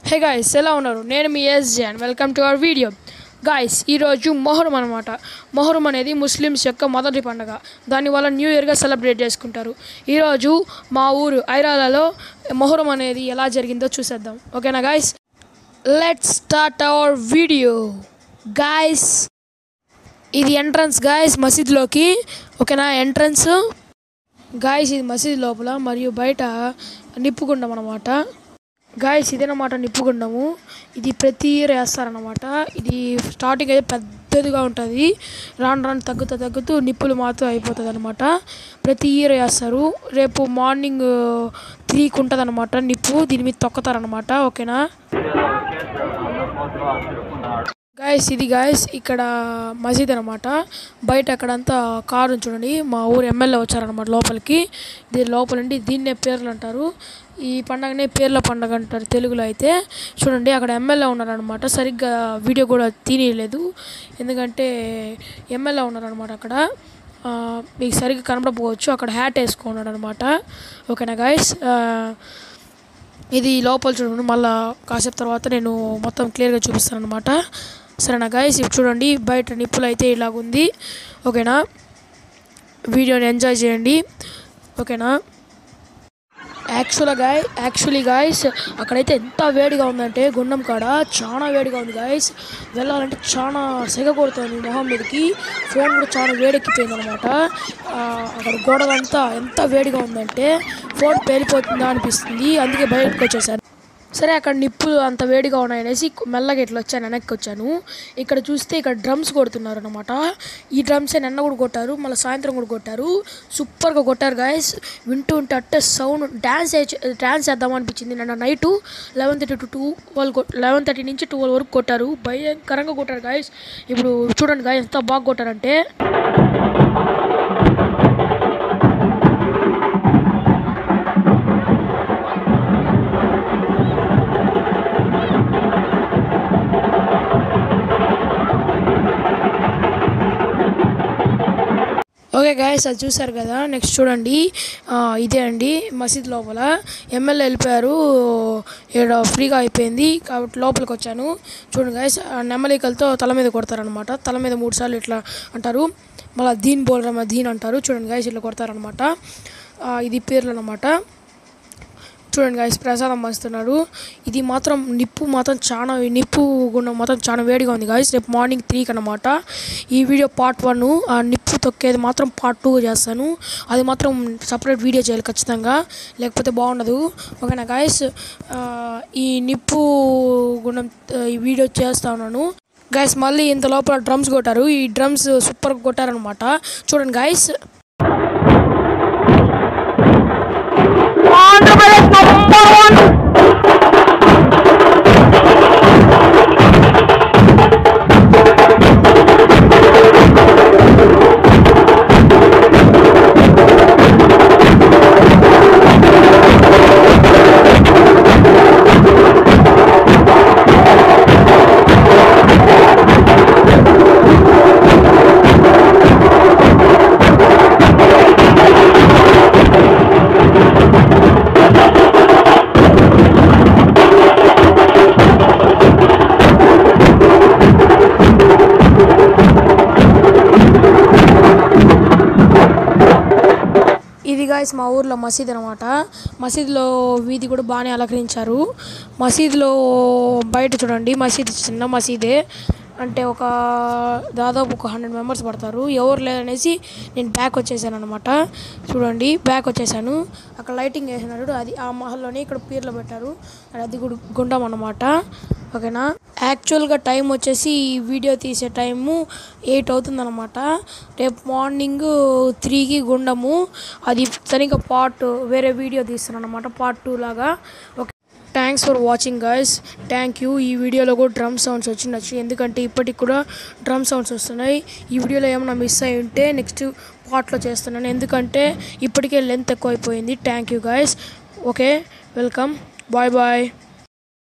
hey guys ఎలా ఉన్నారు నేను మీ S J and welcome to our video guys ఈరోజు మొహరం అనమాట మొహరం అనేది ముస్లిమ్స్ యొక్క మొదటి పండుగ దానివల్ల న్యూ ఇయర్గా సెలబ్రేట్ చేసుకుంటారు ఈరోజు మా ఊరు ఐరాలలో మొహరం అనేది ఎలా జరిగిందో చూసేద్దాం ఓకేనా guys let's start our video guys ఇది ఎంట్రన్స్ గాయస్ మసీద్లోకి ఓకేనా ఎంట్రన్స్ గాయస్ ఇది మసీద్ లోపల మరియు బయట నిప్పుకుండం అనమాట గాయస్ ఇదేనమాట నిప్పుకుండము ఇది ప్రతి ఇయర్ వేస్తారనమాట ఇది స్టార్టింగ్ అయితే పెద్దదిగా ఉంటుంది రాను రాను తగ్గుతూ తగ్గుతూ నిప్పులు మాత్రం అయిపోతుంది అనమాట ప్రతి ఇయర్ వేస్తారు రేపు మార్నింగ్ త్రీకి ఉంటుంది అనమాట నిప్పు దీని మీద తొక్కుతారనమాట ఓకేనా గాయస్ ఇది గాయస్ ఇక్కడ మసీద్ అనమాట బయట అక్కడంతా కారు చూడండి మా ఊరు ఎమ్మెల్యే వచ్చారనమాట లోపలికి దీని లోపల నుండి దీన్నే పేర్లు అంటారు ఈ పండగనే పేర్ల పండగ అంటారు తెలుగులో అయితే చూడండి అక్కడ ఎమ్మెల్యే ఉన్నారనమాట సరిగ్గా వీడియో కూడా తీయలేదు ఎందుకంటే ఎమ్మెల్యే ఉన్నారనమాట అక్కడ ఆ, మీకు సరిగ్గా కనపడకపోవచ్చు అక్కడ హ్యాట్ వేసుకున్నాడు అనమాట ఓకేనా గాయస్ ఇది లోపల చూడండి మళ్ళా కాసేపు తర్వాత నేను మొత్తం క్లియర్గా చూపిస్తాను అనమాట సరేనా గాయస్ ఇప్పుడు చూడండి బయట నిప్పులు అయితే ఇలాగుంది ఓకేనా వీడియోని ఎంజాయ్ చేయండి ఓకేనా యాక్చువల్గా గాయ యాక్చువల్లీ గాయస్ అక్కడైతే ఎంత వేడిగా ఉందంటే గుండం కాడ చాలా వేడిగా ఉంది గాయస్ వెళ్ళాలంటే చాలా సెగ కొడుతుంది మొహం మీదకి ఫోన్ కూడా చాలా వేడెక్కిపోయింది అనమాట అక్కడ గోడలంతా ఎంత వేడిగా ఉందంటే ఫోన్ పేలిపోతుందా అనిపిస్తుంది అందుకే బయటకు వచ్చేసాను సరే అక్కడ నిప్పులు అంత వేడిగా ఉన్నాయనేసి మెల్లగా ఇట్లా వచ్చాను వెనక్కి వచ్చాను ఇక్కడ చూస్తే ఇక్కడ డ్రమ్స్ కొడుతున్నారు అనమాట ఈ డ్రమ్సే నిన్న కూడా కొట్టారు మళ్ళీ సాయంత్రం కూడా కొట్టారు సూపర్గా కొట్టారు గాయస్ వింటూ ఉంటే అట్టే సౌండ్ డ్యాన్స్ డ్యాన్స్ చేద్దాం అనిపించింది నిన్న night eleven thirty to to twelve eleven thirty నుంచి ట్వెల్వ్ వరకు కొట్టారు భయంకరంగా కొట్టారు గాయస్ ఇప్పుడు చూడండి గాయస్ ఎంత బాగా కొట్టారంటే ఓకే గాయస్ అది చూసారు కదా నెక్స్ట్ చూడండి ఆ, ఇదే అండి మసీద్ లోపల ఎమ్మెల్యే వెళ్ళిపోయారు ఇక్కడ ఫ్రీగా అయిపోయింది కాబట్టి లోపలికి వచ్చాను చూడండి గాయస్ నెమ్మలికలతో తల మీద కొడతారనమాట తల మీద మూడు సార్లు ఇట్లా అంటారు మళ్ళీ దీన్ బోల్రమ్మ దీన్ అంటారు చూడండి గాయస్ ఇట్లా కొడతారనమాట ఆ, ఇది పేర్లు అనమాట చూడండి గాయస్ ప్రసాదం పంచుతున్నారు ఇది మాత్రం నిప్పు మాత్రం చాలా నిప్పు గుండం మాత్రం చాలా వేడిగా ఉంది గాయస్ రేపు మార్నింగ్ త్రీకి అనమాట ఈ వీడియో పార్ట్ వన్ ఆ నిప్పు తొక్కేది మాత్రం పార్ట్ టూ చేస్తాను అది మాత్రం సపరేట్ వీడియో చేయాలి ఖచ్చితంగా లేకపోతే బాగుండదు ఓకేనా గాయస్ ఈ నిప్పు గుండం ఆ, ఈ వీడియో చేస్తా ఉన్నాను గాయస్ మళ్ళీ ఇంత లోపల డ్రమ్స్ కొట్టారు ఈ డ్రమ్స్ సూపర్గా కొట్టారనమాట చూడండి గాయస్ ఆంధ్రప్రదేశ్ నంబర్ వన్ ఇది గాయస్ మా ఊర్లో మసీద్ అనమాట మసీద్లో వీధి కూడా బాగానే అలంకరించారు మసీద్లో బయట చూడండి మసీద్ చిన్న మసీదే అంటే ఒక దాదాపు ఒక హండ్రెడ్ మెంబర్స్ పడతారు ఎవరు లేదనేసి నేను బ్యాక్ వచ్చేసాను అనమాట చూడండి బ్యాక్ వచ్చేసాను అక్కడ లైటింగ్ వేసినాడు అది ఆ మహల్లోనే ఇక్కడ పీర్లు పెట్టారు అది కూడా గుండం అనమాట ఓకేనా యాక్చువల్గా టైం వచ్చేసి ఈ వీడియో తీసే టైము ఎయిట్ అవుతుందన్నమాట రేపు మార్నింగ్ త్రీకి గుండము అది సరిగ్గా పార్ట్ వేరే వీడియో తీస్తాను అనమాట పార్ట్ టూ లాగా okay thanks for watching guys thank you ఈ వీడియోలో కూడా డ్రమ్ సౌండ్స్ వచ్చిండొచ్చు ఎందుకంటే ఇప్పటికి కూడా డ్రమ్ సౌండ్స్ వస్తున్నాయి ఈ వీడియోలో ఏమైనా మిస్ అయి ఉంటే నెక్స్ట్ పార్ట్లో చేస్తున్నాను ఎందుకంటే ఇప్పటికే లెంత్ ఎక్కువ అయిపోయింది thank you guys okay welcome bye bye